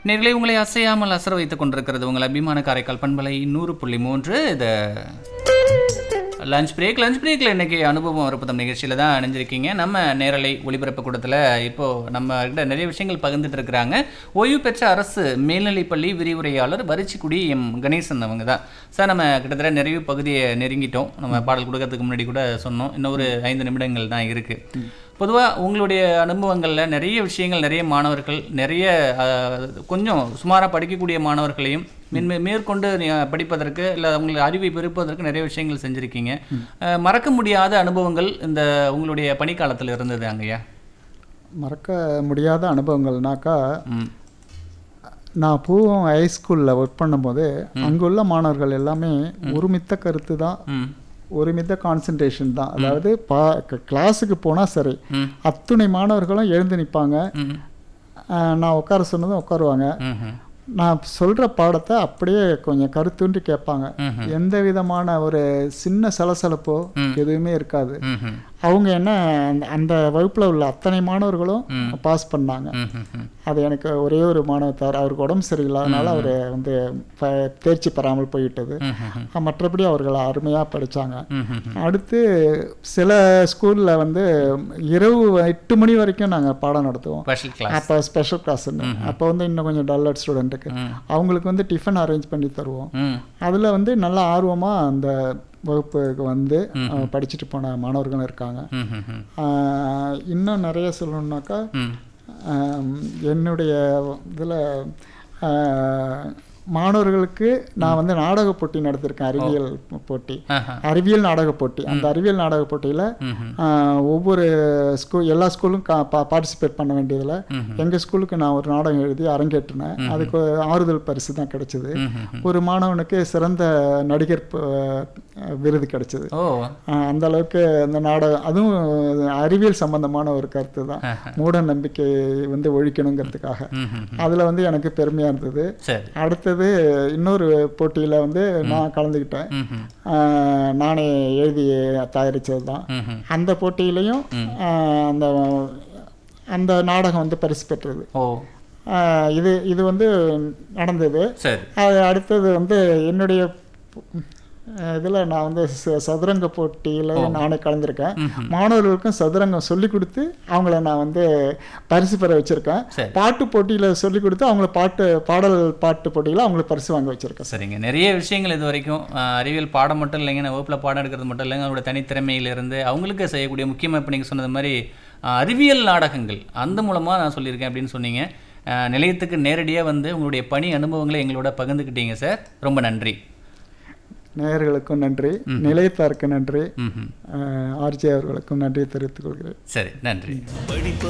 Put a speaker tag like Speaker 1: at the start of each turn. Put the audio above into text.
Speaker 1: நேர்களை உங்களை அசையாமல் அசர வைத்துக் கொண்டிருக்கிறது உங்கள் அபிமான காரைக்கால் பண்பலை நூறு புள்ளி மூன்று இது லஞ்ச் பிரேக் லஞ்ச் பிரேக்கில் இன்னைக்கு அனுபவம் அற்புதம் நிகழ்ச்சியில் தான் அணிஞ்சிருக்கீங்க நம்ம நேரலை ஒளிபரப்பு கூடத்தில் இப்போது நம்ம கிட்ட நிறைய விஷயங்கள் பகிர்ந்துட்டு இருக்கிறாங்க ஓய்வு பெற்ற அரசு மேல்நிலைப்பள்ளி விரிவுரையாளர் வரிச்சிக்குடி எம் கணேசன் அவங்க தான் சார் நம்ம கிட்டத்தட்ட நிறைவு பகுதியை நெருங்கிட்டோம் நம்ம பாடல் கொடுக்கறதுக்கு முன்னாடி கூட சொன்னோம் இன்னும் ஒரு ஐந்து நிமிடங்கள் தான் இருக்குது பொதுவாக உங்களுடைய அனுபவங்களில் நிறைய விஷயங்கள் நிறைய மாணவர்கள் நிறைய அஹ், கொஞ்சம் சுமாராக படிக்கக்கூடிய மாணவர்களையும் மென்மே மேற்கொண்டு நீ படிப்பதற்கு இல்லை அவங்களுக்கு அறிவை பெருப்பதற்கு நிறைய விஷயங்கள் செஞ்சுருக்கீங்க அஹ், மறக்க முடியாத அனுபவங்கள் இந்த உங்களுடைய பணிக்காலத்தில் இருந்தது அங்கேயா
Speaker 2: மறக்க முடியாத அனுபவங்கள்னாக்கா
Speaker 1: ம்
Speaker 2: நான் பூவம் ஹைஸ்கூலில் ஒர்க் பண்ணும்போது அங்குள்ள மாணவர்கள் எல்லாமே ஒருமித்த கருத்து தான்
Speaker 1: ம்
Speaker 2: ஒருமித்த கான்சன்ட்ரேஷன் தான் அதாவது பா கிளாஸுக்கு போனால் சரி
Speaker 1: ம்.
Speaker 2: அத்துணை மாணவர்களும் எழுந்து நிற்பாங்க
Speaker 1: ம்
Speaker 2: நான் உட்கார சொன்னதும் உட்காருவாங்க
Speaker 1: ம் ம்
Speaker 2: நான் சொல்கிற பாடத்தை அப்படியே கொஞ்சம் கருத்துன்றி கேட்பாங்க
Speaker 1: ம்ஹும்.
Speaker 2: எந்த விதமான ஒரு சின்ன சலசலப்போ எதுவுமே இருக்காது
Speaker 1: ம் ம்
Speaker 2: அவங்க என்ன அந்த அந்த வகுப்பில் உள்ள அத்தனை மாணவர்களும் பாஸ் பண்ணாங்க
Speaker 1: ம் ம் ம்
Speaker 2: அது எனக்கு ஒரே ஒரு மாணவர் தவிர அவருக்கு உடம்பு சரியில்லாதனால அவர் வந்து ப- தேர்ச்சி பெறாமல் போய்விட்டது
Speaker 1: ம் ம்
Speaker 2: மற்றபடி அவர்கள் அருமையாக படித்தாங்க
Speaker 1: ம் ம்
Speaker 2: அடுத்து சில ஸ்கூலில் வந்து இரவு எட்டு மணி வரைக்கும் நாங்கள் பாடம் நடத்துவோம்
Speaker 1: ஸ்பெஷல் கிளாஸ்
Speaker 2: அப்போ ஸ்பெஷல் கிளாஸ்ன்னு அப்போ வந்து இன்னும் கொஞ்சம் டல்லட் ஸ்டூடெண்ட்டுக்கு அவங்களுக்கு வந்து டிஃபன் அரேஞ்ச் பண்ணி தருவோம்
Speaker 1: ம்
Speaker 2: அதில் வந்து நல்ல ஆர்வமாக அந்த வகுப்புக்கு வந்து அஹ், படிச்சுட்டு போன மாணவர்களும் இருக்காங்க
Speaker 1: ம் ம் ம்
Speaker 2: ஆஹ், இன்னும் நிறைய சொல்லணுன்னாக்கா
Speaker 1: ம்
Speaker 2: ஆம், என்னுடைய இதில் மாணவர்களுக்கு நான் வந்து நாடக போட்டி நடத்திருக்கேன் அறிவியல் போட்டி
Speaker 1: ஆஹா
Speaker 2: அறிவியல் நாடக போட்டி அந்த அறிவியல் நாடக போட்டியில்
Speaker 1: ம் ம்
Speaker 2: ஒவ்வொரு ஸ்கூல் எல்லா ஸ்கூலும் பார்ட்டிசிபேட் பண்ண வேண்டியதில் எங்கள் ஸ்கூலுக்கு நான் ஒரு நாடகம் எழுதி அரங்கேற்றினேன் அதுக்கு ஒரு ஆறுதல் பரிசு தான் கிடைச்சது
Speaker 1: ம் ம்
Speaker 2: ஒரு மாணவனுக்கு சிறந்த நடிகர் ப- விருது கிடைச்சது
Speaker 1: ஓ
Speaker 2: ஆஹ் அந்த அளவுக்கு அந்த நாடகம் அதுவும் அறிவியல் சம்பந்தமான ஒரு கருத்து தான் மூட நம்பிக்கை வந்து ஒழிக்கணுங்கிறதுக்காக
Speaker 1: ம் ம்
Speaker 2: அதில் வந்து எனக்கு பெருமையாக இருந்தது
Speaker 1: சரி
Speaker 2: அடுத்தது இன்னொரு போட்டியில் வந்து நான் கலந்துக்கிட்டேன்
Speaker 1: ம் ம்
Speaker 2: ஆஹ் நானே எழுதி தயாரித்தது தான்
Speaker 1: ம் ம்
Speaker 2: அந்த போட்டியிலையும் ஆஹ் அந்த அந்த நாடகம் வந்து பரிசு பெற்றது
Speaker 1: ஓ
Speaker 2: ஆஹ் இது இது வந்து நடந்தது
Speaker 1: சரி
Speaker 2: அது அடுத்தது வந்து என்னுடைய இதில் நான் வந்து ச- சதுரங்க போட்டியில் நானே கலந்துருக்கேன் மாணவர்களுக்கும் சதுரங்கம் சொல்லி கொடுத்து அவங்கள நான் வந்து பரிசு பெற வச்சுருக்கேன்
Speaker 1: சரி.
Speaker 2: பாட்டு போட்டியில் சொல்லி கொடுத்து அவங்கள பாட்டு பாடல் பாட்டு போட்டியில் அவங்களுக்கு பரிசு வாங்க வச்சுருக்கேன்
Speaker 1: சரிங்க நிறைய விஷயங்கள் இது வரைக்கும் ஆஹ், அறிவியல் பாடம் மட்டும் இல்லைங்க நான் வகுப்பில் பாடம் எடுக்கிறது மட்டும் இல்லைங்க அவங்களோட தனித்திறமையிலிருந்து அவங்களுக்கு செய்யக்கூடிய முக்கியமாக இப்போ நீங்கள் சொன்னது மாதிரி ஆஹ், அறிவியல் நாடகங்கள் அந்த மூலமாக நான் சொல்லியிருக்கேன் அப்படின்னு சொன்னீங்க ஆஹ், நிலையத்துக்கு நேரடியாக வந்து உங்களுடைய பணி அனுபவங்களை எங்களோட பகிர்ந்துக்கிட்டீங்க சார் ரொம்ப நன்றி
Speaker 2: நேயர்களுக்கும் நன்றி நிலையத்தாருக்கு நன்றி
Speaker 1: ம்
Speaker 2: ஆர்ஜே அவர்களுக்கும் நன்றி தெரிவித்துக் கொள்கிறேன்
Speaker 1: சரி நன்றி
Speaker 3: படிப்ப